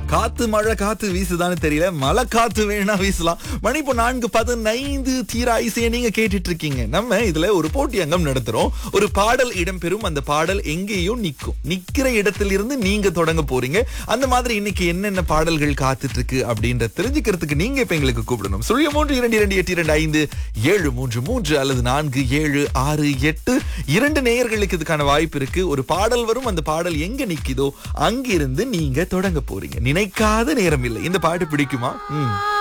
காத்து மழை காத்து வீசுதான்னு தெரியல மழை காத்து வேணா வீசலாம் மணி இப்போ நான்கு பதினைந்து தீரா இசையை நீங்க கேட்டுட்டு இருக்கீங்க நம்ம இதுல ஒரு போட்டி அங்கம் நடத்துறோம் ஒரு பாடல் இடம்பெறும் அந்த பாடல் எங்கேயோ நிக்கும் நிக்கிற இடத்துல இருந்து நீங்க தொடங்க போறீங்க அந்த மாதிரி இன்னைக்கு என்னென்ன பாடல்கள் காத்துட்டு இருக்கு அப்படின்ற தெரிஞ்சுக்கிறதுக்கு நீங்க இப்ப எங்களுக்கு கூப்பிடணும் சுழிய மூன்று இரண்டு இரண்டு எட்டு இரண்டு ஐந்து ஏழு மூன்று மூன்று அல்லது நான்கு ஏழு ஆறு எட்டு இரண்டு நேயர்களுக்கு இதுக்கான வாய்ப்பு இருக்கு ஒரு பாடல் வரும் அந்த பாடல் எங்க நிக்குதோ அங்கிருந்து நீங்க தொடங்க போறீங்க நினைக்காத நேரம் இல்லை இந்த பாட்டு பிடிக்குமா ம்